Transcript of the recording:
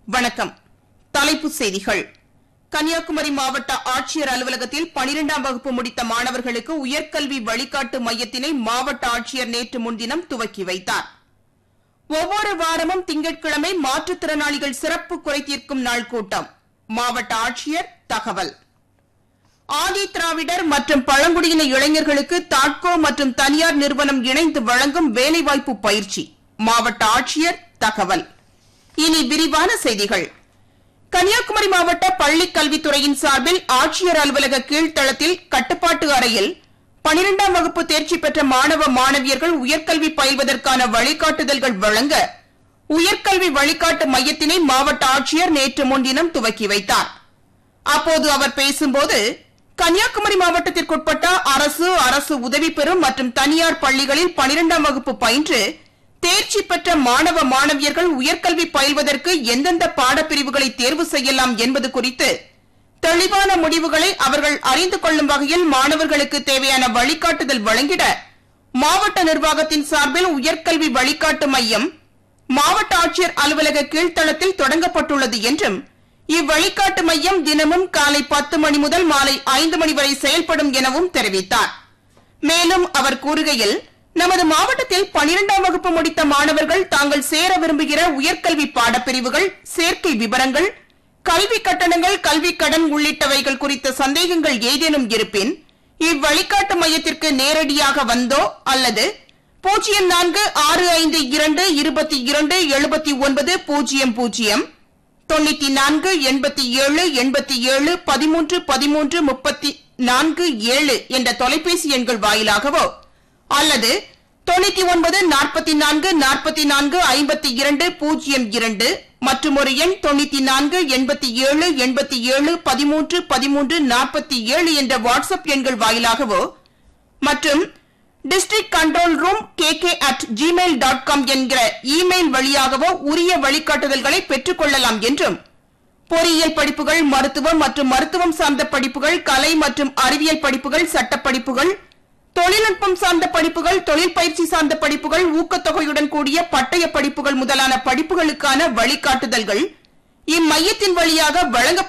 வணக்கம் தலைப்புச் செய்திகள் கன்னியாகுமரி மாவட்ட ஆட்சியர் அலுவலகத்தில் பனிரெண்டாம் வகுப்பு முடித்த மாணவர்களுக்கு உயர்கல்வி வழிகாட்டு மையத்தினை மாவட்ட ஆட்சியர் நேற்று முன்தினம் துவக்கி வைத்தார் ஒவ்வொரு வாரமும் திங்கட்கிழமை மாற்றுத்திறனாளிகள் சிறப்பு குறைதீர்க்கும் நாள் கூட்டம் மாவட்ட ஆட்சியர் தகவல் ஆதி திராவிடர் மற்றும் பழங்குடியின இளைஞர்களுக்கு தாட்கோ மற்றும் தனியார் நிறுவனம் இணைந்து வழங்கும் வேலைவாய்ப்பு பயிற்சி மாவட்ட ஆட்சியர் தகவல் இனி விரிவான செய்திகள் கன்னியாகுமரி மாவட்ட பள்ளிக் கல்வித்துறையின் சார்பில் ஆட்சியர் அலுவலக கீழ்த்தளத்தில் கட்டுப்பாட்டு அறையில் பனிரெண்டாம் வகுப்பு தேர்ச்சி பெற்ற மாணவ மாணவியர்கள் உயர்கல்வி பயில்வதற்கான வழிகாட்டுதல்கள் வழங்க உயர்கல்வி வழிகாட்டு மையத்தினை மாவட்ட ஆட்சியர் நேற்று முன்தினம் துவக்கி வைத்தார் அப்போது அவர் பேசும்போது கன்னியாகுமரி மாவட்டத்திற்குட்பட்ட அரசு அரசு உதவி பெறும் மற்றும் தனியார் பள்ளிகளில் பனிரெண்டாம் வகுப்பு பயின்று தேர்ச்சி பெற்ற மாணவ மாணவியர்கள் உயர்கல்வி பயில்வதற்கு எந்தெந்த பாடப்பிரிவுகளை தேர்வு செய்யலாம் என்பது குறித்து தெளிவான முடிவுகளை அவர்கள் அறிந்து கொள்ளும் வகையில் மாணவர்களுக்கு தேவையான வழிகாட்டுதல் வழங்கிட மாவட்ட நிர்வாகத்தின் சார்பில் உயர்கல்வி வழிகாட்டு மையம் மாவட்ட ஆட்சியர் அலுவலக கீழ்த்தளத்தில் தொடங்கப்பட்டுள்ளது என்றும் இவ்வழிகாட்டு மையம் தினமும் காலை பத்து மணி முதல் மாலை ஐந்து மணி வரை செயல்படும் எனவும் தெரிவித்தார் மேலும் அவர் கூறுகையில் நமது மாவட்டத்தில் பனிரெண்டாம் வகுப்பு முடித்த மாணவர்கள் தாங்கள் சேர விரும்புகிற உயர்கல்வி பாடப்பிரிவுகள் சேர்க்கை விவரங்கள் கல்வி கட்டணங்கள் கல்வி கடன் உள்ளிட்டவைகள் குறித்த சந்தேகங்கள் ஏதேனும் இருப்பின் இவ்வழிகாட்டு மையத்திற்கு நேரடியாக வந்தோ அல்லது பூஜ்ஜியம் நான்கு ஆறு ஐந்து இரண்டு இருபத்தி இரண்டு எழுபத்தி ஒன்பது பூஜ்ஜியம் பூஜ்ஜியம் தொண்ணூத்தி நான்கு எண்பத்தி ஏழு எண்பத்தி ஏழு பதிமூன்று பதிமூன்று முப்பத்தி நான்கு ஏழு என்ற தொலைபேசி எண்கள் வாயிலாகவோ அல்லது தொண்ணூத்தி ஒன்பது நாற்பத்தி நான்கு நாற்பத்தி நான்கு ஐம்பத்தி இரண்டு பூஜ்ஜியம் இரண்டு மற்றும் ஒரு எண் தொண்ணூத்தி நான்கு எண்பத்தி ஏழு எண்பத்தி ஏழு பதிமூன்று பதிமூன்று நாற்பத்தி ஏழு என்ற வாட்ஸ்அப் எண்கள் வாயிலாகவோ மற்றும் district control room K K at Gmail dot com என்கிற இமெயில் வழியாகவோ உரிய வழிகாட்டுதல்களை பெற்றுக் கொள்ளலாம் என்றும் பொறியியல் படிப்புகள் மருத்துவம் மற்றும் மருத்துவம் சார்ந்த படிப்புகள் கலை மற்றும் அறிவியல் படிப்புகள் சட்டப் படிப்புகள் தொழில்நுட்பம் சார்ந்த படிப்புகள் தொழில் பயிற்சி சார்ந்த படிப்புகள் ஊக்கத்தொகையுடன் கூடிய பட்டய படிப்புகள் முதலான படிப்புகளுக்கான வழிகாட்டுதல்கள் இம்மையத்தின் வழியாக வழங்கப்படும்